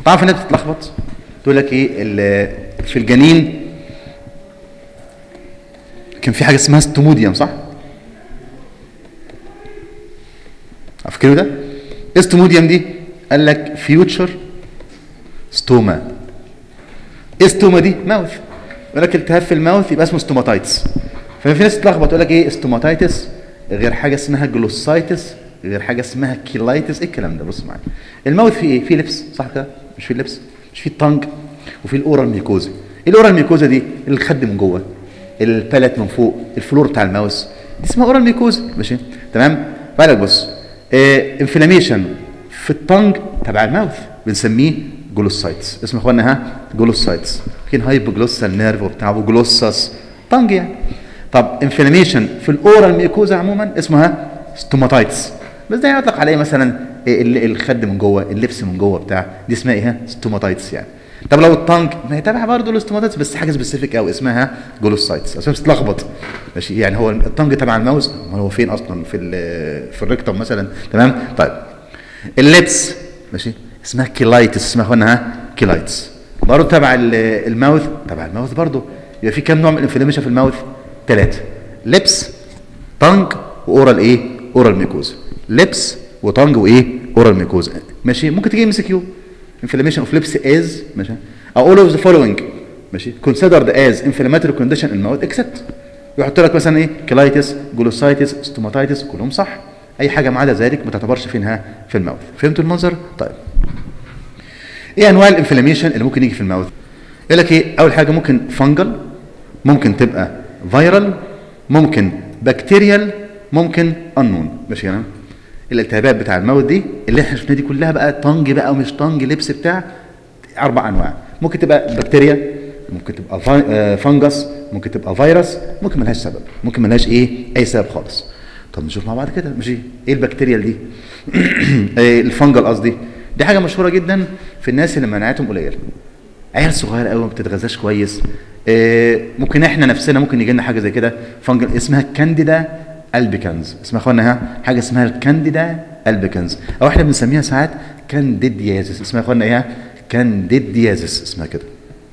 تعرف الناس بتتلخبط تقول لك ايه ال- في الجنين كان في حاجه اسمها ستوموديوم صح فاكروا ده استوموديوم دي قال لك فيوتشر ستوما ايه ستوما دي ماوث يقول لك التهاب في الماوث يبقى اسمه ستوماتايتس ففي ناس تتلخبط تقول لك ايه ستوماتايتس غير حاجه اسمها جلوسايتس غير حاجه اسمها كيلايتس ايه الكلام ده بص معايا الماوث فيه ايه فيه لبس صح كده مش فيه لبس مش فيه الطنج وفي الاورال ميكوزا الاورال ميكوزا دي الخد من جوه البالت من فوق الفلور بتاع الماوس دي اسمها اورال ميكوزا ماشي تمام بالك بص اه انفلاميشن في الطنج تبع الماوث بنسميه جلوسايتس اسمه يا اخوانا ها جلوسايتس فين هايبوجلوسال نيرف وبتاع وجلوسس طنج يعني طب انفلاميشن في الاورال ميكوزا عموما اسمها ستوماتايتس بس ده يطلق عليه مثلا ال- الخد من جوه اللبس من جوه بتاع دي اسمها ايه ها؟ ستوماتايتس يعني طب لو الطنج ما هي تابعه برضه الاستوماتايتس بس حاجه سبيسيفيك قوي اسمها جلوسايتس عشان بتتلخبط ماشي يعني هو الطنج تبع الماوس امال هو فين اصلا في ال- في الريكتوم مثلا تمام طيب اللبس ماشي اسمها كيلايتس اسمها اخوانا ها كيلايتس برضه تبع ال- الماوث تبع الماوث برضه يبقى في كام نوع من الانفلاميشن في الماوث ثلاثه لبس طنج واورال ايه اورال ميكوزا لبس وطنج وايه اورال ميكوزا ماشي ممكن تيجي ام سي كيو inflammation of lips is ماشي او all of the following ماشي considered as inflammatory condition in mouth except يحط لك مثلا ايه كلايتس جلوسايتس ستوماتايتس كلهم صح اي حاجه ما عدا ذلك ما تعتبرش فينها في الماوث فهمتوا المنظر طيب ايه انواع الانفلاميشن اللي ممكن يجي في الماوث يقول لك ايه اول حاجه ممكن فانجل ممكن تبقى فيرال ممكن بكتيريال ممكن انون ماشي كلام الالتهابات بتاع الموت دي اللي احنا شفناها دي كلها بقى طنج بقى ومش طنج لبس بتاع اربع انواع ممكن تبقى بكتيريا ممكن تبقى فا- آه، فنجس ممكن تبقى فيروس ممكن ملهاش سبب ممكن ملهاش ايه اي سبب خالص طب نشوف مع بعض كده ماشي ايه البكتيريا دي إيه الفنجل قصدي دي حاجه مشهوره جدا في الناس اللي مناعتهم قليله عيال صغيره قوي ما بتتغذاش كويس آه، ممكن احنا نفسنا ممكن يجي لنا حاجه زي كده فنجل اسمها كانديدا البيكنز اسمها اخوانا ها حاجه اسمها الكانديدا البيكنز او احنا بنسميها ساعات كانديديازيس اسمها اخوانا ايه كانديديازيس اسمها كده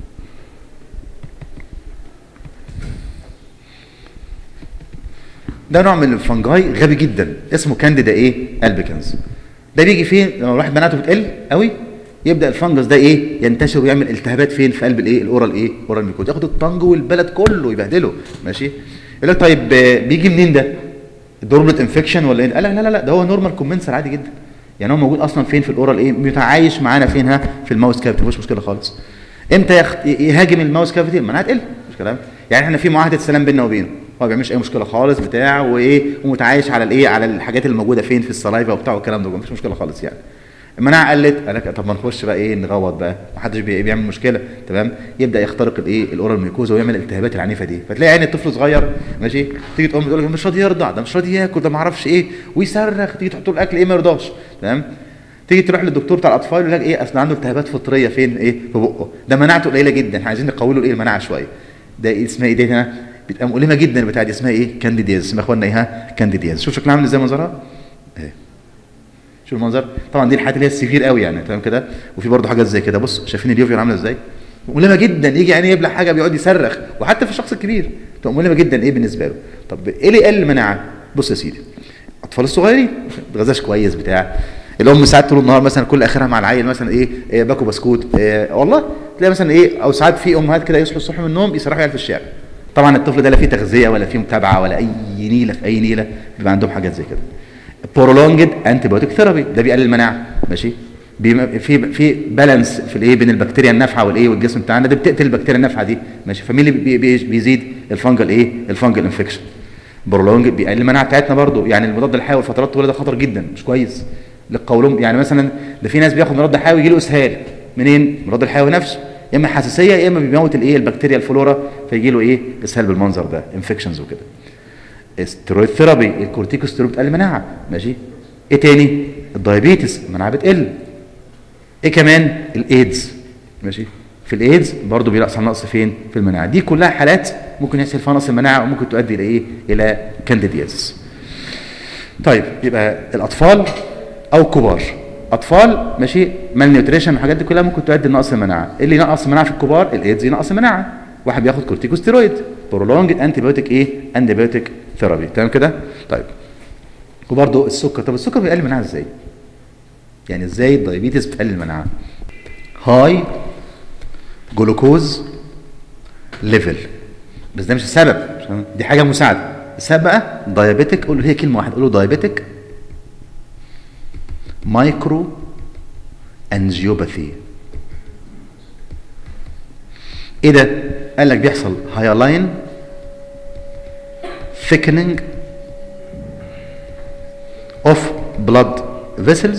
ده نوع من الفنجاي غبي جدا اسمه كانديدا ايه البيكنز ده بيجي فين لما الواحد مناعته بتقل قوي يبدا الفنجس ده ايه ينتشر ويعمل التهابات فين في قلب الايه الاورال ايه اورال ميكوز ياخد الطنج والبلد كله يبهدله ماشي يقول لك طيب آه، بيجي منين ده دوربلت انفكشن ولا ايه قال لك لا لا لا ده هو نورمال كومنسر عادي جدا يعني هو موجود اصلا فين في الاورال ايه متعايش معانا فين ها في الماوس كافيتي مفيش مشكله خالص امتى يخت... يهاجم الماوس كافيتي المناعه تقل مش كلام يعني احنا في معاهده سلام بيننا وبينه هو ما بيعملش اي مشكله خالص بتاع وايه ومتعايش على الايه على الحاجات اللي موجوده فين في السلايفا وبتاع والكلام ده مفيش مشكله خالص يعني المناعه قلت قال لك طب ما نخش بقى ايه نغوط بقى محدش بي- بيعمل مشكله تمام يبدا يخترق الايه الاورال ميكوزا ويعمل الالتهابات العنيفه دي فتلاقي عين الطفل صغير ماشي تيجي تقوم تقول لك مش راضي يرضع ده مش راضي ياكل ده ما اعرفش ايه ويصرخ تيجي تحط له الاكل ايه ما يرضاش تمام تيجي تروح للدكتور بتاع الاطفال يقول لك ايه اصل عنده التهابات فطريه فين ايه في بقه ده مناعته قليله جدا احنا عايزين نقوي له الايه المناعه شويه ده إيه اسمها ايه دي هنا بتبقى مؤلمه جدا البتاعه دي اسمها ايه كانديدياز اسمها اخوانا ايه ها كانديدياز شوف شكلها عامل ازاي منظرها اهي شوف المنظر طبعا دي الحالات اللي هي السيفير قوي يعني تمام كده وفي برضه حاجات زي كده بص شايفين اليوفير عامله ازاي مؤلمه جدا يجي يعني يبلع حاجه بيقعد يصرخ وحتى في الشخص الكبير تبقى مؤلمه جدا ايه بالنسبه له طب ايه اللي يقل المناعه بص يا سيدي الاطفال الصغيرين ما بيتغذاش كويس بتاع الام ساعات طول النهار مثلا كل اخرها مع العيل مثلا ايه, إيه باكو بسكوت إيه والله تلاقي مثلا ايه او ساعات في امهات كده يصحوا الصبح من النوم يسرحوا عيال في الشارع طبعا الطفل ده لا فيه تغذيه ولا فيه متابعه ولا اي نيله في اي نيله بيبقى عندهم حاجات زي كده برولونجد انتي بايوتيك ثيرابي ده بيقلل المناعه ماشي بيم- في في بالانس في الايه بين البكتيريا النافعه والايه والجسم بتاعنا ده بتقتل البكتيريا النافعه دي ماشي فمين اللي بي- بي- بيزيد الفنجل ايه الفنجل انفكشن برولونج بيقلل المناعه بتاعتنا برضو يعني المضاد الحيوي فترات طويله ده خطر جدا مش كويس للقولون يعني مثلا ده في ناس بياخد مضاد حيوي يجي له اسهال منين المضاد الحيوي نفسه يا اما حساسيه يا اما بيموت الايه البكتيريا الفلورا فيجي له ايه اسهال بالمنظر ده انفكشنز وكده استرويد ثيرابي الكورتيكوستيرويد بتقلل المناعه ماشي ايه تاني الدايابيتس المناعه بتقل ايه كمان الايدز ماشي في الايدز برضه بيحصل نقص فين في المناعه دي كلها حالات ممكن يحصل فيها نقص المناعه وممكن تؤدي الى ايه الى كانديديازيس طيب يبقى الاطفال او كبار اطفال ماشي مال نيوتريشن الحاجات دي كلها ممكن تؤدي لنقص المناعه اللي ينقص المناعه في الكبار الايدز ينقص المناعه واحد بياخد كورتيكوستيرويد برولونج انتي بايوتيك ايه انتي بايوتيك ثيرابي تمام كده طيب وبرده السكر طب السكر بيقلل المناعه ازاي يعني ازاي الدايابيتس بتقلل المناعه هاي جلوكوز ليفل بس ده مش السبب دي حاجه مساعده السبب بقى دايابيتك قول له هي كلمه واحده قول له دايابيتك مايكرو انجيوباثي ايه ده قال لك بيحصل هايلاين thickening of blood vessels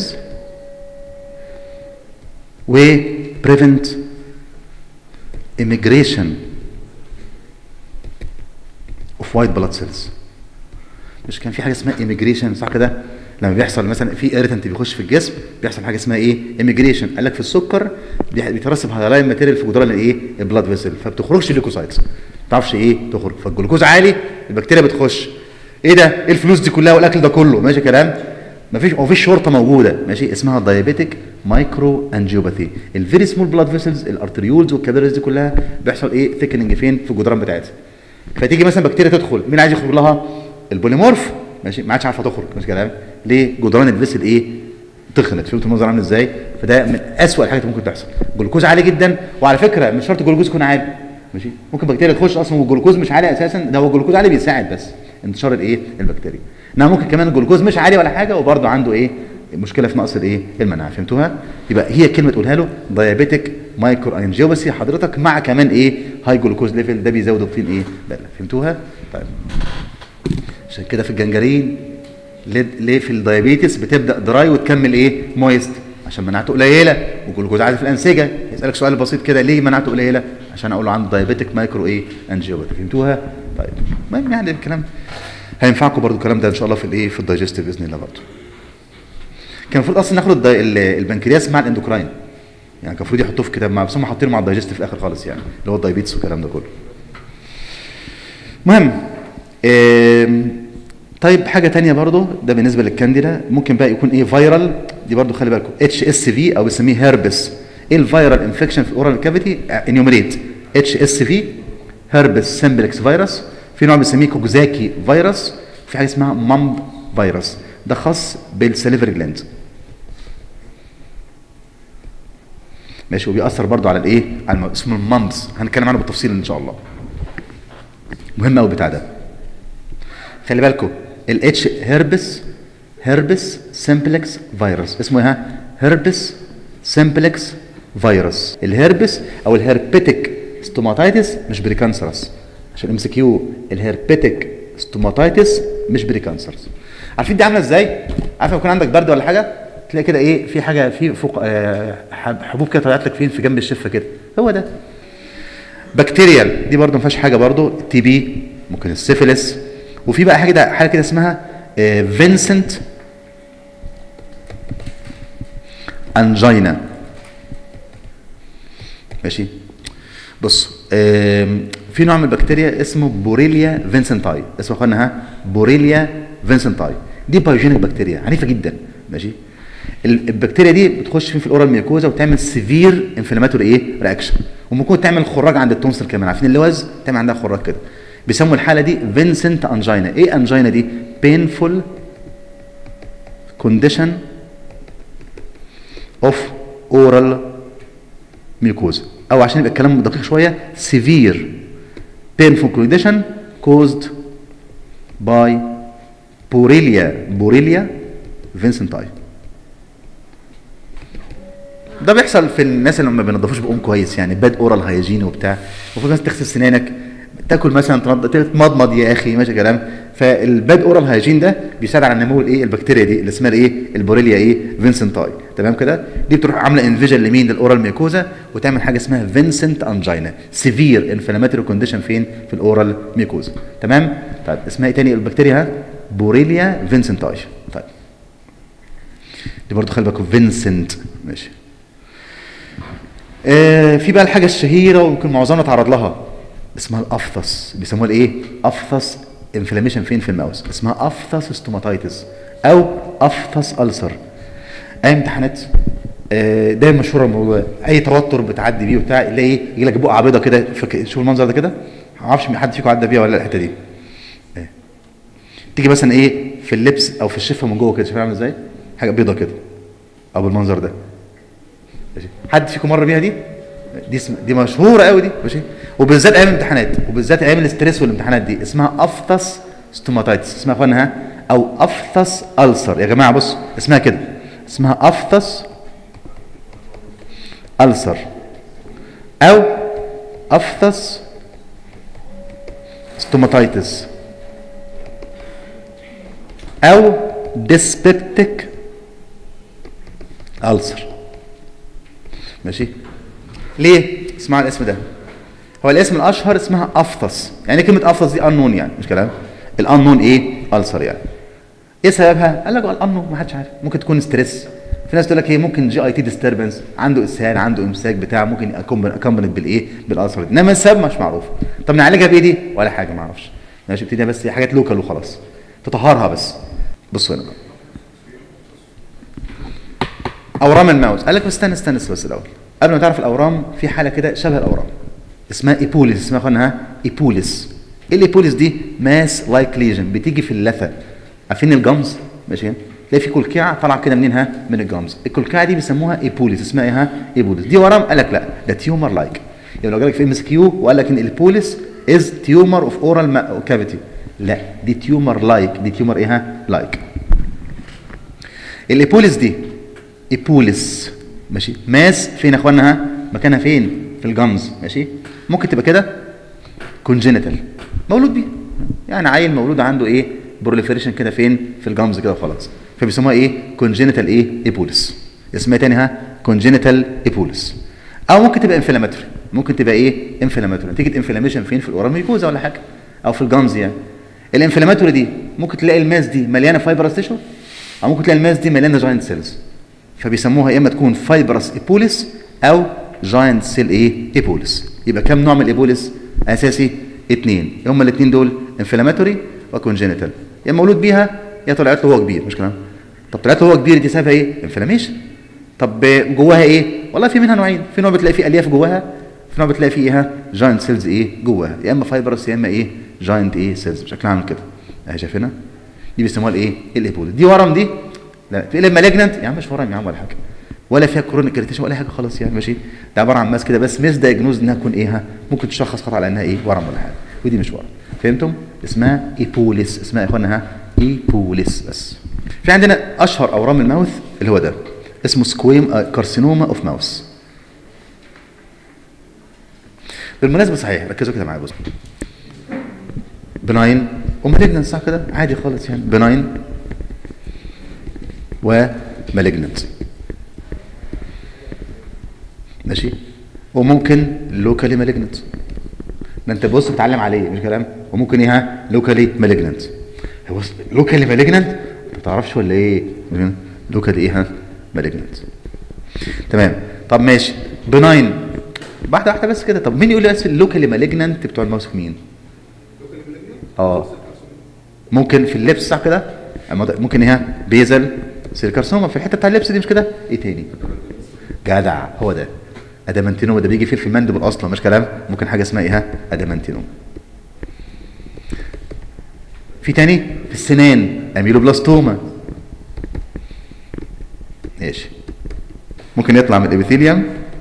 و prevent immigration of white blood cells مش كان في حاجه اسمها immigration صح كده لما بيحصل مثلا في اريتنت بيخش في الجسم بيحصل حاجه اسمها ايه immigration قال لك في السكر بيح- بيترسب هايلاين ماتيريال في جدران الايه البلاد فيسل فبتخرجش ليكوسايتس ما تعرفش ايه تخرج فالجلوكوز عالي البكتيريا بتخش ايه ده ايه الفلوس دي كلها والاكل ده كله ماشي كلام مفيش مفيش شرطه موجوده ماشي اسمها دايابيتيك مايكرو انجيوباثي الفيري سمول بلاد فيسلز الارتريولز والكابيلاريز دي كلها بيحصل ايه ثيكننج فين في الجدران بتاعتها فتيجي مثلا بكتيريا تدخل مين عايز يخرج لها البوليمورف ماشي ما عادش عارفه تخرج مش كلام ليه جدران الفيسل ايه تخنت فهمت المنظر عامل ازاي فده من اسوأ الحاجات اللي ممكن تحصل جلوكوز عالي جدا وعلى فكره مش شرط الجلوكوز يكون عالي ماشي ممكن بكتيريا تخش اصلا والجلوكوز مش عالي اساسا ده هو الجلوكوز عالي بيساعد بس انتشار الايه البكتيريا انما ممكن كمان الجلوكوز مش عالي ولا حاجه وبرده عنده ايه مشكله في نقص الايه المناعه فهمتوها يبقى هي كلمه تقولها له دايابيتيك مايكرو انجيوباثي حضرتك مع كمان ايه هاي جلوكوز ليفل ده بيزود الطين ايه بقى فهمتوها طيب عشان كده في الجنجرين ليه ليه في الدايابيتس بتبدا دراي وتكمل ايه مويست عشان مناعته قليله والجلوكوز عالي في الانسجه يسالك سؤال بسيط كده ليه مناعته قليله عشان اقول له عنده دايابيتك مايكرو ايه انجيوباثي فهمتوها طيب المهم يعني الكلام هينفعكم برضو الكلام ده ان شاء الله في الايه في الدايجستيف باذن الله برضو كان المفروض اصلا ناخد الداي- ال- البنكرياس مع الاندوكراين يعني كان المفروض يحطوه في كتاب مع بس هم حاطينه مع الدايجستيف في الاخر خالص يعني اللي هو الدايبيتس والكلام ده كله مهم آم، طيب حاجه تانية برضو ده بالنسبه للكانديدا ممكن بقى يكون ايه فايرال دي برضو خلي بالكم اتش اس في او بنسميه هيربس ايه الفيرال انفكشن في الاورال كافيتي انيوميريت اتش اس في هيربس سمبلكس فيروس في نوع بنسميه كوكزاكي فيروس في حاجه اسمها مامب فيروس ده خاص بالسليفري جلاند ماشي وبيأثر برضو على الايه على الم- اسمه المامبس هنتكلم عنه بالتفصيل ان شاء الله مهم قوي بتاع ده خلي بالكم الاتش هيربس هيربس سمبلكس فيروس اسمه ايه ها هيربس سمبلكس فيروس الهيربس او الهيربيتك ستوماتايتس مش بريكانسرس عشان ام سي كيو الهيربيتك ستوماتايتس مش بريكانسرس عارفين دي عامله ازاي عارف لما يكون عندك برد ولا حاجه تلاقي كده ايه في حاجه في فوق آه حب- حبوب كده طلعت لك فين في جنب الشفه كده هو ده بكتيريال دي برضو ما فيهاش حاجه برضو تي بي ممكن السيفيلس وفي بقى حاجه ده حاجه كده اسمها آه، فينسنت انجينا ماشي بص آم، في نوع من البكتيريا اسمه بوريليا فينسنتاي اسمه اخوانا ها بوريليا فينسنتاي دي بايوجينيك بكتيريا عنيفه جدا ماشي ال- البكتيريا دي بتخش فين في الاورال ميوكوزا وتعمل سيفير انفلاماتوري ايه رياكشن وممكن تعمل خراج عند التونسل كمان عارفين اللوز تعمل عندها خراج كده بيسموا الحاله دي فينسنت انجينا ايه انجينا دي painful condition of oral mucosa او عشان يبقى الكلام دقيق شويه severe painful condition caused by borrelia borrelia vincenti ده بيحصل في الناس اللي ما بينضفوش بقهم كويس يعني باد اورال هايجين وبتاع المفروض مثلا تغسل سنانك تاكل مثلا تنض- تتمضمض يا اخي ماشي كلام فالباد اورال هايجين ده بيساعد على نمو الايه البكتيريا دي اللي اسمها ايه البوريليا ايه فينسنتاي تمام كده دي بتروح عامله انفيجن لمين للاورال ميكوزا وتعمل حاجه اسمها فينسنت انجينا سيفير انفلاماتوري كونديشن فين في الاورال ميكوزا تمام طيب اسمها ايه تاني البكتيريا ها بوريليا فينسنتاي طيب دي برضه خلي بالكم فينسنت ماشي آه، في بقى الحاجة الشهيرة ويمكن معظمنا تعرض لها اسمها الأفثس بيسموها الايه؟ أفثس انفلاميشن فين في الماوس اسمها أفثس ستوماتايتس أو أفثس ألسر اي امتحانات آه، دايما مشهور الموضوع ده. اي توتر بتعدي بيه وبتاع تلاقي ايه يجي لك بقعه بيضه كده فك- شوف المنظر ده كده ما اعرفش حد فيكم عدى بيها ولا لا الحته دي إيه. تيجي مثلا ايه في اللبس او في الشفه من جوه كده شايف عامل ازاي حاجه بيضه كده او بالمنظر ده ماشي حد فيكم مر بيها دي دي اسم دي مشهوره قوي دي ماشي وبالذات ايام الامتحانات وبالذات ايام الاستريس والامتحانات دي اسمها افثس ستوماتايتس اسمها يا اخوانا ها او افثس ألسر يا جماعه بصوا اسمها كده اسمها افثس ألسر او افثس ستوماتايتس او ديسبيبتيك ألسر ماشي ليه اسمعوا الاسم ده هو الاسم الاشهر اسمها افثس يعني كلمه افثس دي انون يعني مش كلام الانون ايه ألسر يعني ايه سببها قال لك الانون ما حدش عارف ممكن تكون ستريس في ناس تقول لك ايه ممكن جي اي تي ديستربنس عنده اسهال عنده امساك بتاع ممكن اكمبنت بالايه بالالسر دي انما السبب مش معروف طب نعالجها بايه دي ولا حاجه ما اعرفش ماشي ابتدي بس هي حاجات لوكال وخلاص تطهرها بس بصوا هنا بقى اورام الماوس قال لك بس استنى استنى بس الاول قبل ما تعرف الاورام في حاله كده شبه الاورام اسمها ايبوليس اسمها اخوانا ها ايبوليس ايه الايبوليس دي ماس لايك ليجن بتيجي في اللثه عارفين الجمز ماشي تلاقي في كلكعه طالعه كده منين ها من الجمز الكلكعه دي بيسموها ايبوليس اسمها ايه ها ايبوليس دي ورم قال لك لا ده تيومر لايك يعني لو جالك في ام اس كيو وقال لك ان الايبوليس از تيومر اوف اورال كافيتي لا دي تيومر لايك دي تيومر ايه ها لايك الايبوليس دي ايبوليس ماشي ماس فين يا اخوانا ها مكانها فين في الجمز ماشي ممكن تبقى كده كونجينيتال مولود بيه يعني عيل مولود عنده ايه بروليفريشن كده فين في الجمز كده خلاص فبيسموها ايه كونجينيتال ايه ايبوليس اسمها تاني ها كونجينيتال ايبوليس او ممكن تبقى انفلاماتوري ممكن تبقى ايه انفلاماتوري نتيجه انفلاميشن فين في الاورال ميكوزا ولا حاجه او في الجمز يعني الانفلاماتوري دي ممكن تلاقي الماس دي مليانه فايبرس تيشو او ممكن تلاقي الماس دي مليانه جاينت سيلز فبيسموها يا اما تكون فايبرس ايبوليس او جاينت سيل ايه ايبوليس يبقى كم نوع من الايبوليس اساسي اثنين هم الاثنين دول انفلاماتوري وكونجينيتال يا مولود بيها يا طلعت له هو كبير مش كلام طب طلعت له هو كبير دي سببها ايه انفلاميشن طب جواها ايه والله في منها نوعين في نوع بتلاقي فيه الياف جواها في نوع بتلاقي فيه ايه جاينت سيلز ايه جواها يا اما فايبرس يا اما ايه جاينت ايه سيلز بشكل عام كده اهي شايفينها دي بيسموها الايه الايبوليس دي ورم دي لا تقلب مالجننت يا عم مش ورم يا عم ولا حاجه ولا فيها كرونيك اريتيشن ولا حاجه خلاص يعني ماشي ده عباره عن ماس كده بس مس دايجنوز انها تكون ايه ها ممكن تشخص خطا على انها ايه ورم ولا حاجه ودي مش ورم فهمتم اسمها ايبوليس اسمها يا اخوانا ها ايبوليس بس في عندنا اشهر اورام الماوث اللي هو ده اسمه سكويم كارسينوما اوف ماوس بالمناسبه صحيح ركزوا كده معايا بص بناين ومالجننت صح كده عادي خالص يعني بناين ومالجننت ماشي وممكن لوكالي مالجننت ده انت بص بتعلم عليه مش كلام وممكن ايه لوكالي مالجننت هو لوكالي مالجننت ما تعرفش ولا ايه لوكالي ايه ها مالجننت تمام طب ماشي بناين واحده واحده بس كده طب مين يقول لي بس اللوكالي مالجننت بتوع الماوس مين اه ممكن في اللبس صح كده ممكن ايه بيزل سيل كارسوما في الحته بتاع اللبس دي مش كده ايه تاني جدع هو ده ادامانتينوم ده بيجي فيه في المندب اصلا مش كلام ممكن حاجه اسمها ايه ادامانتينوم في تاني في السنان اميلوبلاستوما ماشي ممكن يطلع من الابيثيليوم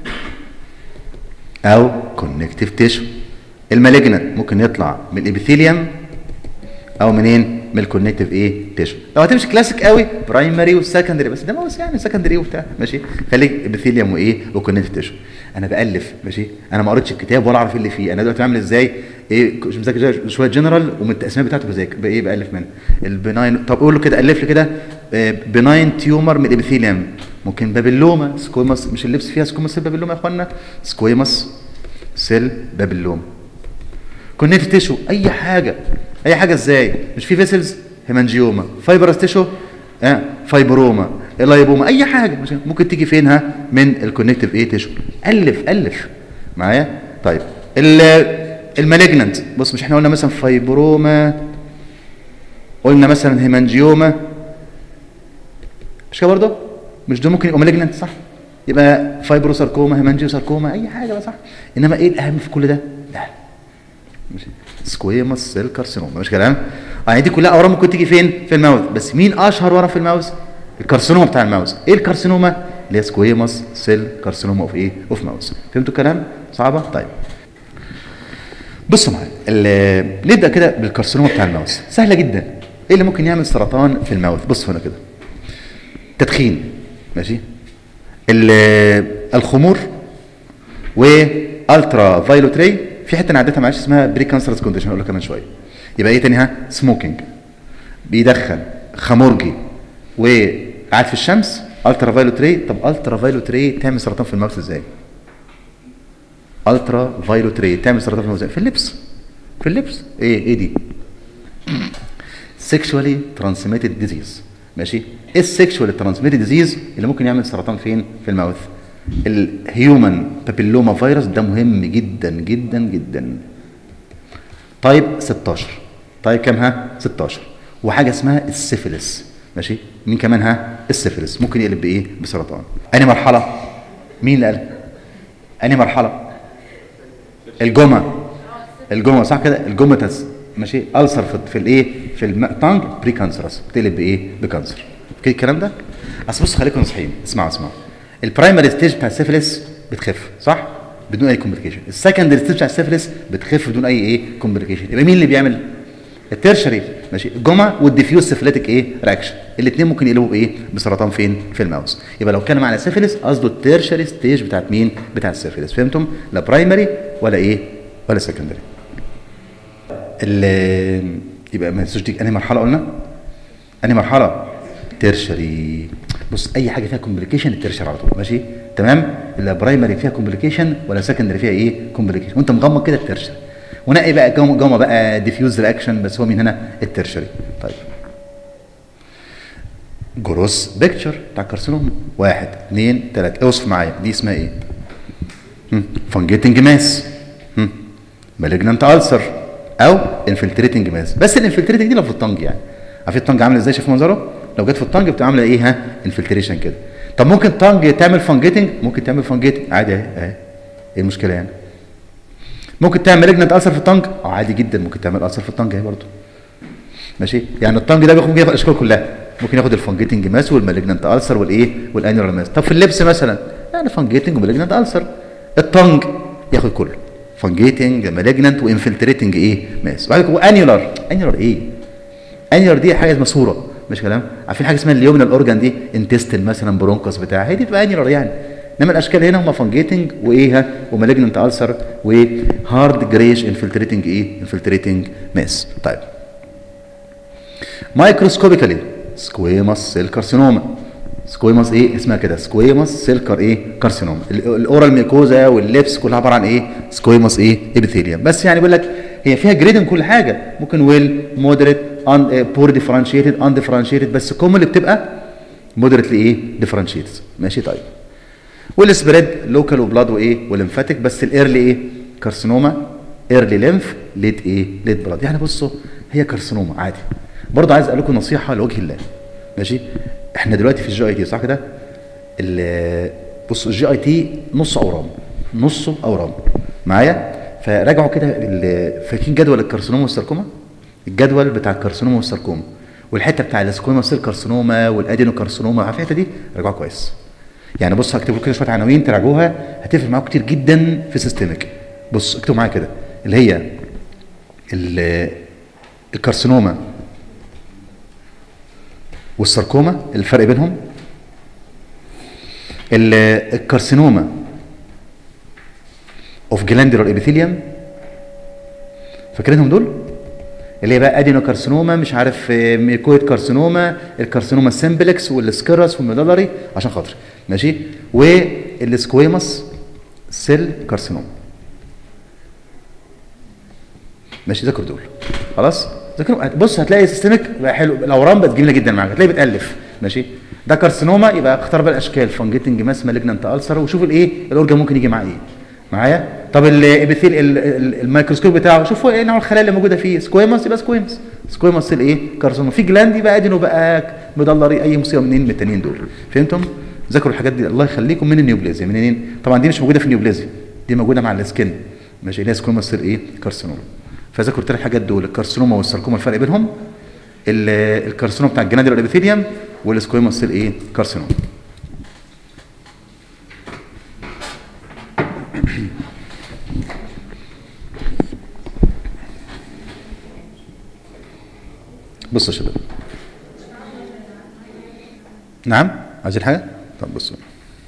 او كونكتيف تيشو المالجنت ممكن يطلع من الابيثيليوم او منين من الكونكتيف ايه تيشو لو هتمشي كلاسيك قوي برايمري وسكندري بس ده ماوس يعني سكندري وبتاع ماشي خليك ابيثيليوم وايه وكونكتيف تيشو انا بالف ماشي انا ما قريتش الكتاب ولا اعرف اللي فيه انا دلوقتي بعمل ازاي ايه مش مذاكر شويه جنرال ومن التقسيمات بتاعته بذاكر بايه بالف منه البناين طب قول له كده الف لي كده بناين تيومر من الابيثيليوم ممكن بابلوما سكويماس مش اللبس فيها سكويماس سيل بابلوما يا اخوانا سكويماس سيل بابلوما كونكتيف تيشو اي حاجه اي حاجه ازاي مش في فيسلز هيمانجيوما فايبرس تيشو اه فايبروما الايبوما اي حاجه ممكن تيجي فينها من الكونكتيف ايه تيشو الف الف معايا طيب المالجننت بص مش احنا قلنا مثلا فايبروما قلنا مثلا هيمانجيوما مش كده برضه مش دول ممكن يبقوا مالجننت صح يبقى فايبروساركوما هيمانجيوساركوما اي حاجه بقى صح انما ايه الاهم في كل ده لا مش سكويموس سيل كارسينوما مش كلام اه يعني دي كلها اورام ممكن تيجي فين في الماوث بس مين اشهر ورم في الماوث الكارسينوما بتاع الماوث ايه الكارسينوما اللي هي سكويموس سيل كارسينوما اوف ايه اوف ماوث فهمتوا الكلام صعبه طيب بصوا معايا ال- نبدا كده بالكارسينوما بتاع الماوث سهله جدا ايه اللي ممكن يعمل سرطان في الماوث بص هنا كده تدخين ماشي ال- الخمور والترا فايلوت راي في حته انا عديتها معلش اسمها بري كانسرس كونديشن هقول لك كمان شويه يبقى ايه تاني ها سموكينج بيدخن خمورجي وقاعد في الشمس الترا فايلوت راي طب الترا فايلوت راي تعمل سرطان في الماوث ازاي الترا فايلوت راي تعمل سرطان في الماوث ازاي في اللبس في اللبس ايه ايه دي سيكشوالي ترانسميتد ديزيز ماشي ايه السيكشوالي ترانسميتد ديزيز اللي ممكن يعمل سرطان فين في الماوث الهيومن بابيلوما فيروس ده مهم جدا جدا جدا طيب 16 طيب كام ها 16 وحاجه اسمها السيفيلس ماشي مين كمان ها السيفيلس ممكن يقلب بايه بسرطان انهي مرحله مين اللي قال انهي مرحله الجمعه الجمعه صح كده الجمتس ماشي ألسر في, في الايه في التانج بري كانسرس بتقلب بايه بكانسر اوكي الكلام ده اصل بص خليكم نصحين اسمعوا اسمعوا البرايمري ستيج بتاع السيفيلس بتخف صح بدون اي كومبليكيشن السكندري ستيج بتاع السيفيلس بتخف بدون اي ايه كومبليكيشن يبقى مين اللي بيعمل التيرشري ماشي الجمعه والديفيوز سيفليتك ايه رياكشن الاثنين ممكن يقلبوا بايه بسرطان فين في الماوس يبقى لو كان على سيفيلس قصده التيرشري ستيج بتاعت مين بتاع السيفيلس فهمتم لا برايمري ولا ايه ولا سكندري ال- يبقى ما تنسوش دي انهي مرحله قلنا انهي مرحله تيرشري بص اي حاجه فيها كومبليكيشن التيرشري على طول ماشي تمام لا برايمري فيها كومبليكيشن ولا سكندري فيها ايه كومبليكيشن وانت مغمض كده التيرشري ونقي بقى جوه جوه بقى ديفيوز رياكشن بس هو من هنا التيرشري طيب جروس بيكتشر بتاع الكارسينوما واحد اثنين ثلاثة اوصف معايا دي اسمها ايه؟ فانجيتنج ماس مالجنانت ألسر او انفلتريتنج ماس بس الانفلتريتنج دي لو في الطنج يعني عارفين الطنج عامله ازاي شايف منظره؟ لو جت في الطنج بتبقى عامله ايه ها؟ انفلتريشن كده طب ممكن طنج تعمل فانجيتنج ممكن تعمل فانجيتنج عادي اهي اهي ايه المشكله يعني؟ ممكن تعمل مالجنانت ألسر في الطنج؟ اه عادي جدا ممكن تعمل ألسر في الطنج اهي برضه ماشي يعني الطنج ده بياخد ممكن ياخد الاشكال كلها ممكن ياخد الفانجيتنج ماس والمالجنانت ألسر والايه والانيولار ماس طب في اللبس مثلا يعني فانجيتنج ومالجنانت ألسر الطنج ياخد كله فانجيتنج مالجنانت وانفلتريتنج ايه ماس وبعد كده وانيولار انيولار ايه انيولار دي حاجه مسوره مش كلام عارفين حاجه اسمها اليومنال اورجان دي انتستين مثلا برونكوس بتاع هي دي بتبقى انيولار يعني انما الاشكال هنا هم فانجيتنج وايه ها ومالجنانت ألسر وهارد جريش انفلتريتنج ايه انفلتريتنج ماس طيب مايكروسكوبيكالي سكويماس سيل كارسينوما سكويماس ايه اسمها كده سكويماس سيل كار ايه كارسينوما ال- الاورال ميكوزا واللبس كلها عباره عن ايه سكويماس ايه ابيثيليوم بس يعني بيقول لك هي فيها جريدن كل حاجه ممكن ويل مودريت ان بور ديفرنشيتد ان ديفرنشيتد بس كومن اللي بتبقى مودريتلي ايه ديفرنشيتد ماشي طيب والسبريد لوكال وبلاد وايه وليمفاتيك بس الايرلي ايه كارسينوما ايرلي ليمف ليد ايه ليد بلاد يعني بصوا هي كارسينوما عادي برضه عايز اقول لكم نصيحه لوجه الله ماشي احنا دلوقتي في الجي اي تي صح كده ال- بصوا الجي اي تي نص اورام نصه اورام معايا فراجعوا كده ال- فاكرين جدول الكارسينوما والساركوما الجدول بتاع الكارسينوما والساركوما والحته بتاع السكويما سيل كارسينوما والادينو كارسينوما عارف الحته دي راجعوا كويس يعني بص هكتب لكم كده شويه عناوين تراجعوها هتفرق معاكم كتير جدا في سيستمك بص اكتبوا معايا كده اللي هي ال- الكارسينوما والساركوما الفرق بينهم ال- الكارسينوما اوف جلاندولار ابيثيليوم فاكرينهم دول اللي هي بقى ادينو كارسينوما مش عارف آه، ميكويد كارسينوما الكارسينوما سيمبلكس والسكيرس والميدالري عشان خاطر ماشي والسكويماس سيل كارسينوما ماشي ذاكروا دول خلاص ذاكروا بص هتلاقي سيستمك بقى حلو الاورام بقت جميله جدا معاك هتلاقي بتالف ماشي ده كارسينوما يبقى اختار بقى الاشكال فانجيتنج ماس مالجنانت السر وشوف الايه الاورجن ممكن يجي معاه ايه معايا طب الابيثيل ال- ال- الميكروسكوب بتاعه شوفوا ايه نوع الخلايا اللي موجوده فيه سكويماس يبقى سكويماس سكويماس سيل ايه كارسينوما في جلاند يبقى ادينو بقى مدلري اي مصيبه منين من التانيين دول فهمتم ذاكروا الحاجات دي الله يخليكم من النيوبلازيا منين طبعا دي مش موجوده في النيوبلازيا دي موجوده مع السكن ماشي اللي هي سكوما تصير ايه كارسينوما فذاكروا الثلاث حاجات دول الكارسينوما والساركوما الفرق بينهم ال- الكارسينوما بتاع الجنادر والابيثيليوم والسكوما تصير ايه كارسينوما بصوا يا شباب نعم عايزين حاجه طب بصوا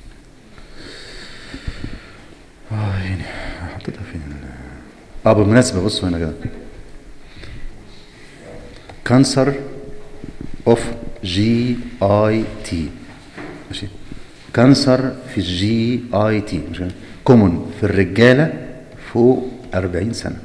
اه يعني حطيتها فين اه بالمناسبه بصوا هنا كده كانسر اوف جي اي تي ماشي كانسر في الجي اي تي مش كومون في الرجاله فوق 40 سنه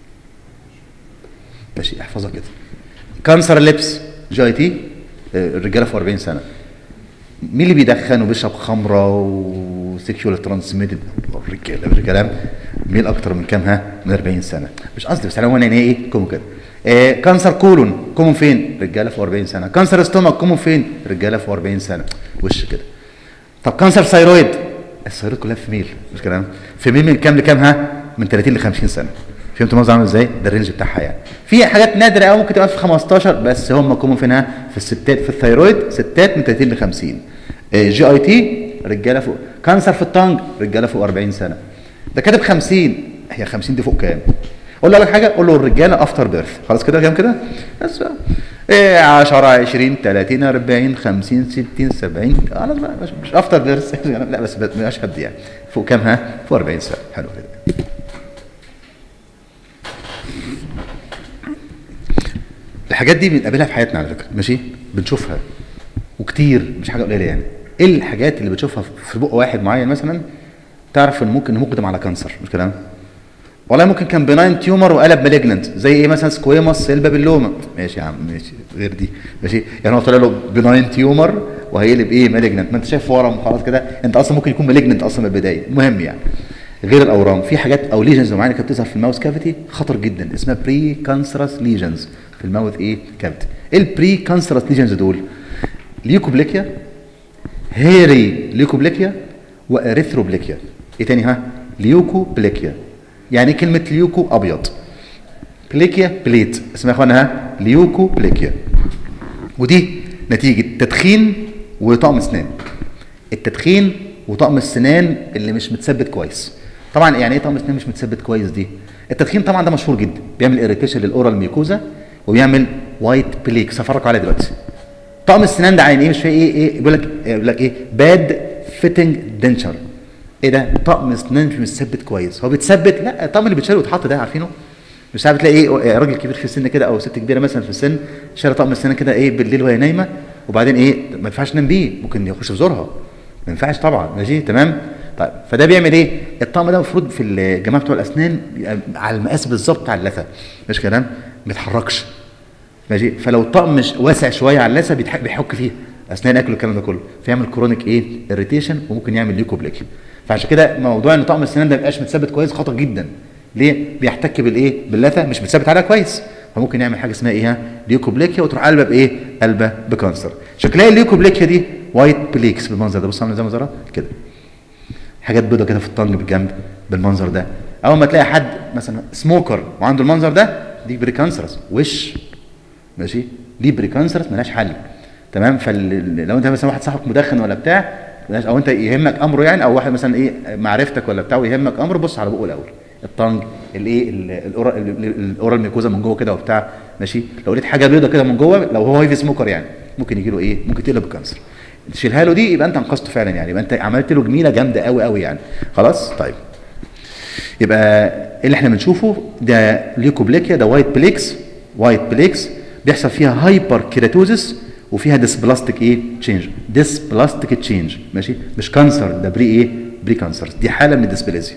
ماشي احفظها كده كانسر اللبس جي اي تي الرجاله فوق 40 سنه مين اللي بيدخن وبيشرب خمره وسيكشوال ترانسميتد الرجاله الرجاله مين اكتر من كام ها من 40 سنه مش قصدي بس انا وانا ايه كومون كده آه كانسر كولون كومون فين رجاله فوق 40 سنه كانسر استومك كومون فين رجاله فوق 40 سنه وش كده طب كانسر ثايرويد الثايرويد كلها في ميل مش كلام في ميل من كام لكام ها من 30 ل 50 سنه فهمت الموضوع عامل ازاي ده الرينج بتاعها يعني في حاجات نادره قوي ممكن تبقى في 15 بس هم كومون فينها في الستات في الثايرويد ستات من 30 ل 50 آه، جي اي تي رجاله فوق كانسر في الطنج رجاله فوق 40 سنه ده كاتب 50 هي 50 دي فوق كام قول له اول حاجه قول له الرجاله افتر بيرث خلاص كده كام كده بس بقى ايه 10 20 30 40 50 60 70 خلاص بقى مش, مش افتر بيرث لا بس مش حد يعني فوق كام ها فوق 40 سنه حلو كده الحاجات دي بنقابلها في حياتنا على فكره ماشي بنشوفها وكتير مش حاجه قليله يعني ايه الحاجات اللي بتشوفها في بق واحد معين مثلا تعرف ان ممكن مقدم على كانسر مش كلام والله ممكن كان بناين تيومر وقلب مالجننت زي ايه مثلا سكويموس سيلبا باللوما ماشي يا عم ماشي غير دي ماشي يعني هو طلع له بناين تيومر وهيقلب ايه مالجننت ما انت شايف ورم خلاص كده انت اصلا ممكن يكون مالجننت اصلا من البدايه المهم يعني غير الاورام في حاجات او ليجنز معينه كانت بتظهر في الماوث كافيتي خطر جدا اسمها بري كانسرس ليجنز في الماوث ايه كافيتي ايه البري كانسرس ليجنز دول ليوكوبليكيا هيري ليوكوبليكيا واريثروبليكيا ايه تاني ها ليوكوبليكيا يعني إيه كلمه ليوكو ابيض بليكيا بليت اسمها يا اخوانا ها ليوكوبليكيا ودي نتيجه تدخين وطقم اسنان التدخين وطقم السنان اللي مش متثبت كويس طبعا يعني ايه طقم اسنان مش متثبت كويس دي التدخين طبعا ده مشهور جدا بيعمل اريتيشن للاورال ميكوزا وبيعمل وايت بليك هفرجكم عليه دلوقتي طقم السنان ده عين ايه مش فاهم ايه ايه بيقول لك بيقول لك ايه باد فيتنج دنشر ايه ده طقم اسنان مش متثبت كويس هو بيتثبت لا الطقم اللي بيتشال ويتحط ده عارفينه مش عارف تلاقي ايه راجل كبير في السن كده او ست كبيره مثلا في السن شاري طقم السنان كده ايه بالليل وهي نايمه وبعدين ايه ما ينفعش تنام بيه ممكن يخش في زورها ما ينفعش طبعا ماشي تمام طيب فده بيعمل ايه الطقم ده المفروض في الجماعه بتوع الاسنان بيبقى على المقاس بالظبط بتاع اللثه مش كلام ما يتحركش ماشي فلو الطقم مش واسع شويه على اللثه بيتح- بيحك فيه اثناء الاكل والكلام ده كله فيعمل كرونيك ايه اريتيشن وممكن يعمل ليكوبليكيا فعشان كده موضوع ان طقم السنان ده ما يبقاش متثبت كويس خطر جدا ليه بيحتك بالايه باللثه مش متثبت عليها كويس فممكن يعمل حاجه اسمها ايه ها؟ ليوكوبليكيا وتروح قلبه بايه قلبه بكانسر شكلها الليوكوبليكيا دي وايت بليكس بالمنظر ده بص عامله زي منظرها كده حاجات بيضه كده في الطنج بالجنب بالمنظر ده اول ما تلاقي حد مثلا سموكر وعنده المنظر ده دي بريكانسرس وش ماشي دي بريكانسرس ملهاش حل تمام فلو انت مثلا واحد صاحبك مدخن ولا بتاع ملهاش- او انت يهمك امره يعني او واحد مثلا ايه معرفتك ولا بتاع ويهمك امره بص على بقه الاول الطنج الايه ال- الاورال ال- ال- الاورال ميكوزا من جوه كده وبتاع ماشي لو لقيت حاجه بيضه كده من جوه لو هو هيفي سموكر يعني ممكن يجي له ايه ممكن تقلب بكانسر تشيلها له دي يبقى انت انقذته فعلا يعني يبقى انت عملت له جميله جامده قوي قوي يعني خلاص طيب يبقى اللي احنا بنشوفه ده ليوكوبليكيا ده وايت بليكس وايت بليكس بيحصل فيها هايبر كيراتوزس وفيها ديسبلاستيك ايه تشينج ديسبلاستيك تشينج ماشي مش كانسر ده بري ايه بري كانسر دي حاله من الديسبلازيا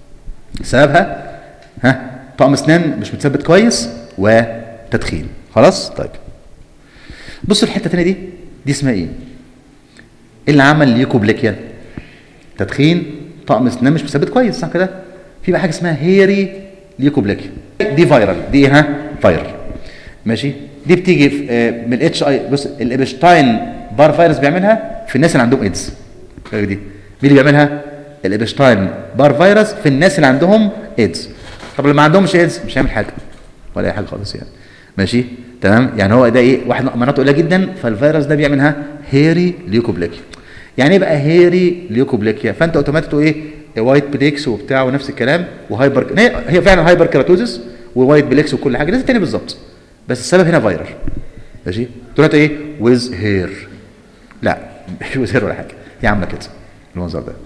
سببها ها طقم اسنان مش متثبت كويس وتدخين خلاص طيب بصوا الحته الثانيه دي دي اسمها ايه ايه اللي عمل ليوكوبليكيا تدخين طقم اسنان مش مثبت كويس صح كده في بقى حاجه اسمها هيري ليوكوبليكيا دي فايرال دي ايه ها فايرال ماشي دي بتيجي في- آه، من الاتش اي بص الابشتاين بار فيروس بيعملها في الناس اللي عندهم ايدز دي مين اللي بيعملها الابشتاين بار فيروس في الناس اللي عندهم ايدز طب اللي ما عندهمش ايدز مش هيعمل حاجه ولا اي حاجه خالص يعني ماشي تمام يعني هو ده ايه واحد مناطق قليله جدا فالفيروس ده بيعملها هيري ليوكوبليكيا يعني ايه بقى هيري ليوكوبليكيا فانت اوتوماتيك تقول ايه وايت بليكس وبتاع ونفس الكلام وهايبر هي هي فعلا هايبر كيراتوزس ووايت بليكس وكل حاجه نفس التاني بالظبط بس السبب هنا فيرال ماشي تقول ايه ويز هير لا مش ويز هير ولا حاجه هي عامله كده المنظر ده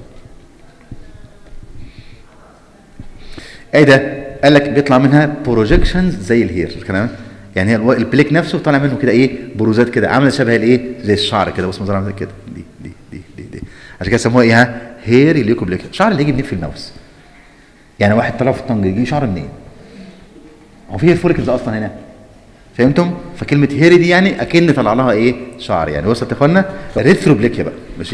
ايه ده قال لك بيطلع منها بروجكشنز زي الهير الكلام يعني هي الو- البليك نفسه طالع منه كده ايه بروزات كده عامله شبه الايه زي الشعر كده بص منظرها عامل زي كده دي دي دي دي دي عشان كده سموها ايه ها هير ليوكوبليك شعر اللي يجي منين في الماوس يعني واحد طلع في الطنج يجي شعر منين هو في هير فوليكلز اصلا هنا فهمتم فكلمه هيري دي يعني اكن طلع لها ايه شعر يعني وصلت يا اخوانا ريثروبليكيا بقى ماشي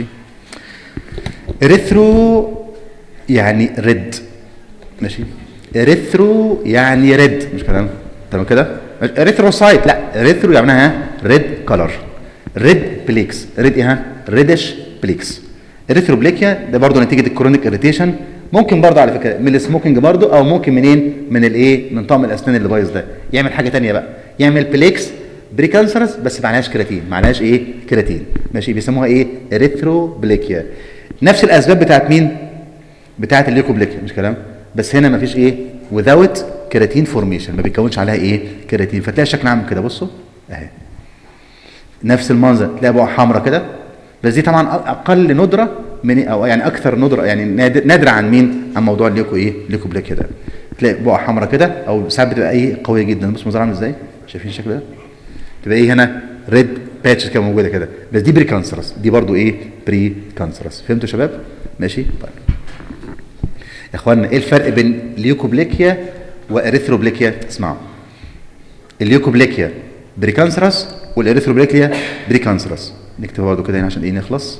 ريثرو يعني ريد ماشي ريثرو يعني ريد مش كلام تمام كده ريثروسايت لا ريثرو يعني معناها ريد كلر ريد بليكس ريد ايه ها ريدش بليكس الريثروبليكيا ده برضه نتيجه الكرونيك اريتيشن ممكن برضه على فكره من السموكينج برضه او ممكن منين من الايه من طعم الاسنان اللي بايظ ده يعمل حاجه تانية بقى يعمل بليكس بريكانسرس بس معناش كراتين معناش ايه كراتين ماشي بيسموها ايه اريثروبليكيا نفس الاسباب بتاعت مين بتاعت الليكوبليكيا مش كلام بس هنا مفيش ايه without كيراتين فورميشن ما بيتكونش عليها ايه كيراتين فتلاقي الشكل عامل كده بصوا اهي نفس المنظر تلاقي بقى حمراء كده بس دي طبعا أ- اقل ندره من او يعني اكثر ندره يعني نادر نادره عن مين عن موضوع الليكو ايه ليكوبليكيا ده تلاقي بقى حمراء كده او ساعات بتبقى ايه قويه جدا بص منظرها عامل ازاي شايفين الشكل ده تبقى ايه هنا ريد باتش كده موجوده كده بس دي بري كانسرس دي برضو ايه بري كانسرس فهمتوا يا شباب ماشي طيب يا اخوانا ايه الفرق بين ليوكوبليكيا واريثروبليكيا اسمعوا الليوكوبليكيا بريكانسرس والاريثروبليكيا بريكانسرس نكتب برضه كده هنا عشان ايه نخلص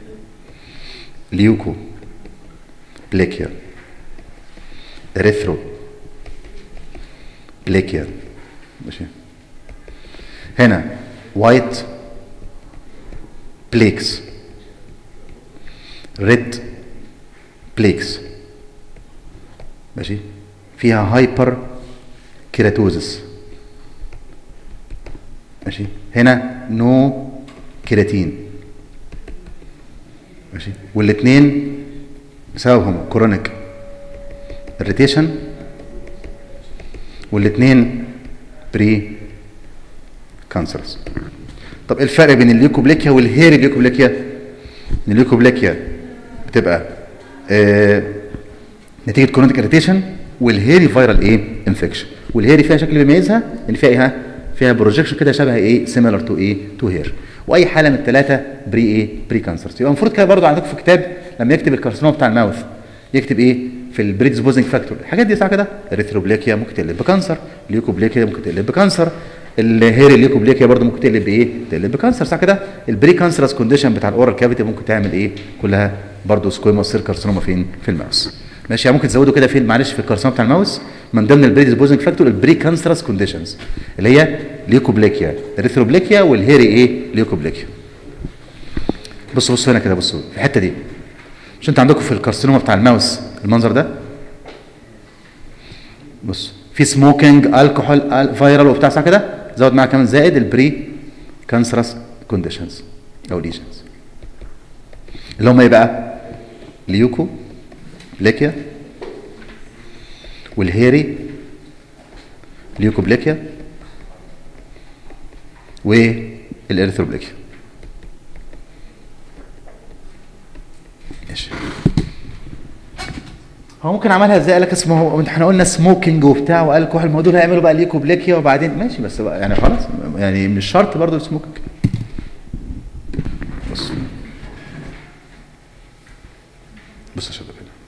ليوكو بليكيا اريثرو بليكيا ماشي هنا وايت بليكس ريد بليكس ماشي فيها هايبر كيراتوزس ماشي هنا نو كيراتين ماشي والاثنين سببهم كرونيك اريتيشن والاثنين بري كانسرز طب ايه الفرق بين الليوكوبليكيا والهيري ليوكوبليكيا ان الليوكوبليكيا بتبقى آه نتيجه كرونيك اريتيشن والهيري فيرال ايه انفكشن والهيري فيها شكل بيميزها ان فيها ايه ها؟ فيها بروجكشن كده شبه ايه سيميلر تو ايه تو هير واي حاله من الثلاثه بري ايه بري كانسرز يبقى المفروض كده برضه عندكم في كتاب لما يكتب الكارسينوما بتاع الماوث يكتب ايه في البريدسبوزنج فاكتور الحاجات دي صح كده اريثروبليكيا ممكن تقلب بكانسر ليوكوبليكيا ممكن تقلب بكانسر الهيري ليوكوبليكيا برضه ممكن تقلب بايه تقلب بكانسر صح كده البري كانسرس كونديشن بتاع الاورال كافيتي ممكن تعمل ايه كلها برضه سكويموس سيل كارسينوما فين في الماوس ماشي يعني ممكن تزودوا كده فين معلش في الكارسينوما بتاع الماوس من ضمن البريدسبوزنج فاكتور البري كانسرس كونديشنز اللي هي ليوكوبليكيا اريثروبليكيا والهيري ايه ليوكوبليكيا بصوا بصوا هنا كده بصوا في الحته دي مش انت عندكم في الكارسينوما بتاع الماوس المنظر ده بص في سموكينج الكحول فيرال وبتاع صح كده زود معاها كمان زائد البري كانسرس كونديشنز او ليجنز اللي هم ايه بقى ليوكو بليكيا والهيري ليوكوبليكيا والاريثروبليكيا ماشي هو ممكن عملها ازاي قال لك اسمه احنا قلنا سموكينج وبتاع والكحول ما هو دول هيعملوا بقى ليكوبليكيا وبعدين ماشي بس بقى يعني خلاص يعني مش شرط برضه السموكينج بص بص يا شباب هنا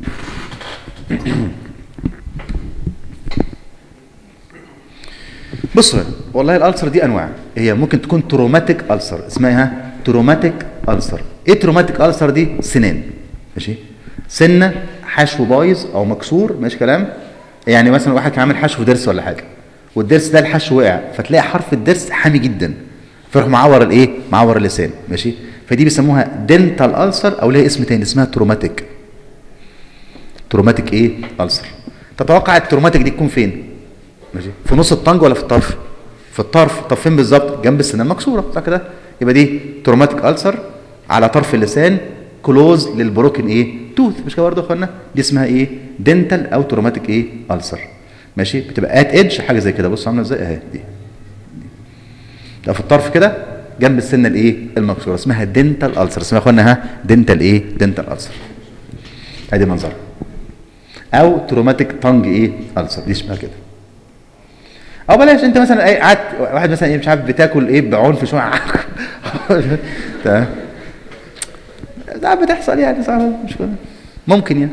بصوا هنا والله الالسر دي انواع هي ممكن تكون تروماتيك السر اسمها تروماتيك السر ايه تروماتيك السر دي سنان ماشي سنه حشو بايظ او مكسور ماشي كلام يعني مثلا واحد كان عامل حشو ضرس ولا حاجه والضرس ده الحشو وقع فتلاقي حرف الضرس حامي جدا فيروح معور الايه معور اللسان ماشي فدي بيسموها دنتال ألسر او ليها اسم تاني اسمها تروماتيك تروماتيك ايه ألسر تتوقع التروماتيك دي تكون فين ماشي في نص الطنج ولا في الطرف في الطرف طب فين بالظبط جنب السنان مكسوره صح كده يبقى دي تروماتيك ألسر على طرف اللسان كلوز للبروكن ايه توث مش كده برضه يا اخوانا دي اسمها ايه دنتال او تروماتيك ايه ألسر ماشي بتبقى ات ايدج حاجه زي كده بص عامله ازاي اهي دي ده في الطرف كده جنب السنه الايه المكسوره اسمها دنتال ألسر اسمها يا اخوانا ها دنتال ايه دنتال ألسر ادي منظرها او تروماتيك تانج ايه ألسر دي اسمها كده او بلاش انت مثلا ايه قعدت واحد مثلا ايه مش عارف بتاكل ايه بعنف شويه تمام ده بتحصل يعني صح مش كده ممكن يعني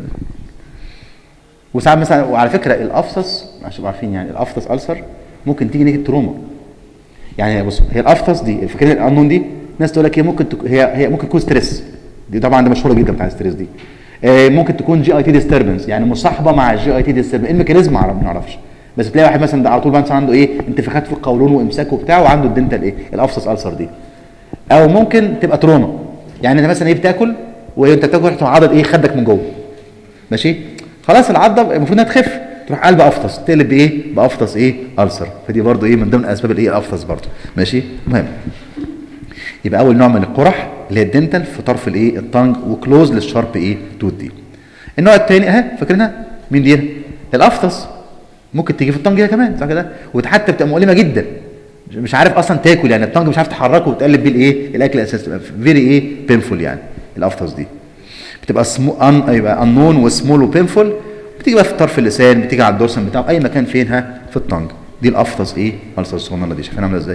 وساعات مثلا وعلى فكره الافصص عشان تبقوا عارفين يعني الافصص ألسر ممكن تيجي نتيجه تروما يعني بص هي الافصص دي فاكرين القانون دي ناس تقول لك هي ممكن تك... هي هي ممكن تكون ستريس دي طبعا دي مشهوره جدا بتاع الستريس دي آه ممكن تكون جي اي تي ديستربنس يعني مصاحبه مع الجي اي تي ديستربنس ايه الميكانيزم ما نعرفش بس تلاقي واحد مثلا ده على طول مثلا عنده ايه انتفاخات في القولون وامساك وبتاع وعنده الدنتال ايه الافصص ألسر دي او ممكن تبقى تروما يعني انت مثلا ايه بتاكل وانت بتاكل رحت عضد ايه خدك من جوه ماشي خلاص العضه المفروض انها تخف تروح قلب افطس تقلب بايه بافطس ايه ألسر فدي برضو ايه من ضمن اسباب الايه الافطس برضو ماشي مهم يبقى اول نوع من القرح اللي هي الدنتال في طرف الايه الطنج وكلوز للشارب ايه توت دي النوع الثاني اهي فاكرينها مين دي الافطس ممكن تيجي في الطنج ده كمان صح كده وحتى بتبقى مؤلمه جدا مش عارف اصلا تاكل يعني الطنج مش عارف تحركه وتقلب بيه الايه الاكل الاساسي تبقى فيري ايه بينفول يعني الافطس دي بتبقى سمو ان يبقى انون وسمول وبينفول بتيجي بقى في طرف اللسان بتيجي على الدورسن بتاعه اي مكان فين ها في الطنج دي الافطس ايه الالسر الصغننه دي شايفين عامله ازاي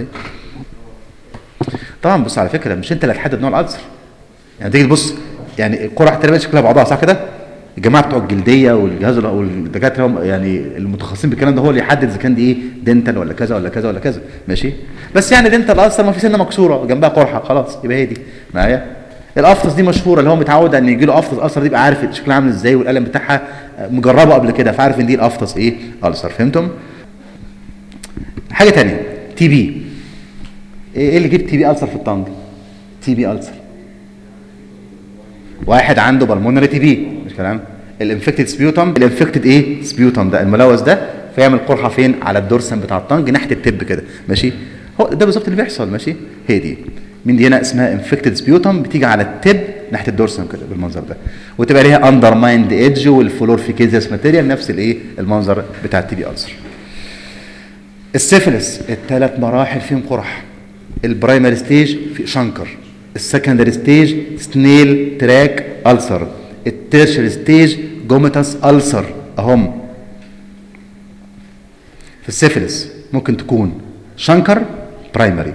طبعا بص على فكره مش انت اللي هتحدد نوع الالسر يعني تيجي تبص يعني القرح تقريبا شكلها بعضها صح كده الجماعه بتوع الجلديه والجهاز والدكاتره هم يعني المتخصصين بالكلام ده هو اللي يحدد اذا كان دي ايه دنتال ولا كذا ولا كذا ولا كذا ماشي بس يعني دنتال الالسر ما في سنه مكسوره جنبها قرحه خلاص يبقى هي دي معايا الافطس دي مشهوره اللي هو متعود ان يجي له افطس السر دي يبقى عارف شكلها عامل ازاي والالم بتاعها مجربه قبل كده فعارف ان دي الافطس ايه السر فهمتم حاجه ثانيه تي بي ايه اللي جيب تي بي السر في الطنج تي بي السر واحد عنده بالمونري تي بي مش كلام الانفكتد سبيوتم الانفكتد ايه سبيوتم ده الملوث ده فيعمل قرحه فين على الدورسن بتاع الطنج ناحيه التب كده ماشي هو ده بالظبط اللي بيحصل ماشي هي دي من دي هنا اسمها انفكتد سبيوتم بتيجي على التب ناحيه الدورسن كده بالمنظر ده وتبقى ليها اندر مايند ايدج والفلورفيكيزيس ماتيريال نفس الايه المنظر بتاع التي بي السر السيفلس الثلاث مراحل فيهم قرح البرايمري ستيج في شنكر السكندري ستيج سنيل تراك ألسر التيرشري ستيج جوميتاس ألسر أهم في السيفلس ممكن تكون شنكر برايمري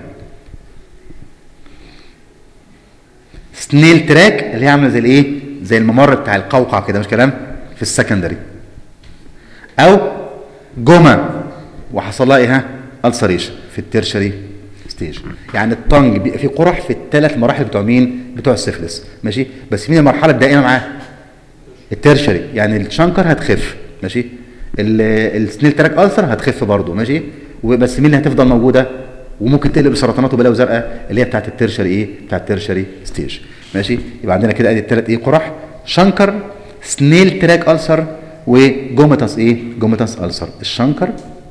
سنيل تراك اللي هي عامله زي الايه زي الممر بتاع القوقع كده مش كلام في السكندري او جوما وحصل لها ايه ها السريشن في التيرشري ستيج يعني الطنج بيبقى فيه قرح في الثلاث مراحل بتوع مين بتوع السيفلس ماشي بس مين المرحله الدائمه معاه التيرشري يعني الشنكر هتخف ماشي السنيل تراك ألسر هتخف برضه ماشي وبس مين اللي هتفضل موجوده وممكن تقلب سرطانات وبلاوي زرقاء اللي هي بتاعت التيرشري ايه بتاعت التيرشري ستيج ماشي يبقى عندنا كده ادي الثلاث ايه قرح شنكر سنيل تراك ألسر وجوميتاس ايه جوميتاس ألسر الشنكر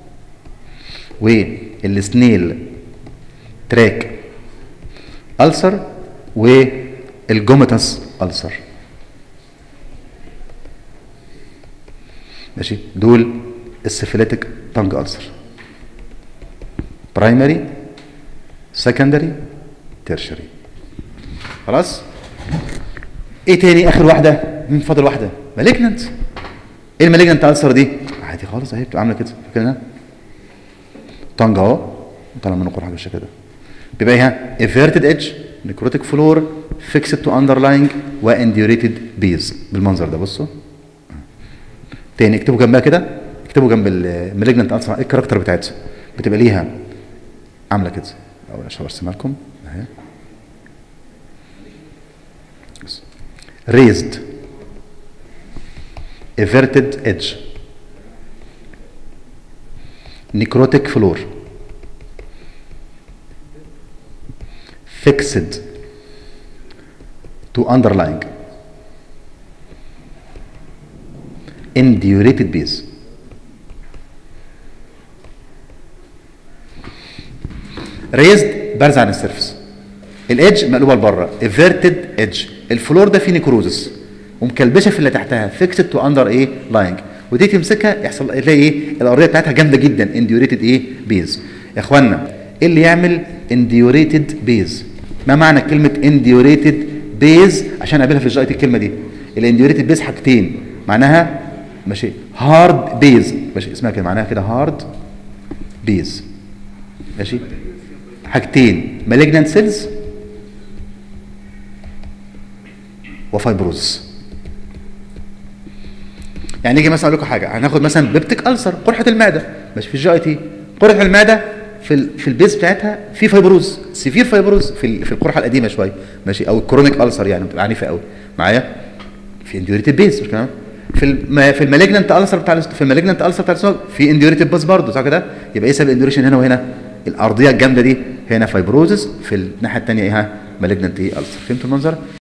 والسنيل تراك ألسر والجوميتاس ألسر ماشي دول السيفيليتك تانج ألسر برايمري سكندري تيرشري خلاص ايه تاني اخر واحده مين فاضل واحده مالجننت ايه المالجننت ألسر دي عادي خالص اهي بتبقى عامله كده فاكرينها طنج اهو طالع منه قرحه بالشكل ده بيبقى ايه inverted edge necrotic floor fixed to underlying وانديوريتد بيز بالمنظر ده بصوا تاني اكتبوا جنبها كده اكتبوا جنب المالجننت ألسر ايه الكاركتر بتاعتها بتبقى ليها عامله كده اول عشان ارسمها لكم اهي raised everted edge necrotic floor fixed to underlying indurated base raised بارزه عن السيرفس الايدج مقلوبه لبره inverted ايدج الفلور ده فيه نيكروزس ومكلبشه في اللي تحتها فيكسد تو اندر ايه لاينج ودي تمسكها يحصل تلاقي ايه الارضيه بتاعتها جامده جدا انديوريتد ايه بيز يا اخوانا ايه اللي يعمل انديوريتد بيز ما معنى كلمه انديوريتد بيز عشان اقابلها في الجايت الكلمه دي الانديوريتد بيز حاجتين معناها ماشي هارد بيز ماشي اسمها كده معناها كده هارد بيز ماشي حاجتين مالجنانت سيلز وفايبروز يعني يجي مثلا اقول لكم حاجه هناخد مثلا بيبتيك ألسر قرحه المعده ماشي في الجي اي تي قرحه المعده في ال في البيز بتاعتها في فايبروز سيفير فايبروز في ال- في القرحه القديمه شويه ماشي او الكرونيك ألسر يعني بتبقى عنيفه قوي معايا في انديوريتد بيز مش كده في الم... في المالجنانت ألسر بتاع الاست- في المالجنانت ألسر بتاع السمك في انديوريتد بيز برضه صح كده يبقى ايه سبب الانديوريشن هنا وهنا الارضيه الجامده دي هنا فايبروزس في الناحيه الثانيه ايه مالجنانت ايه ألسر فهمتوا المنظر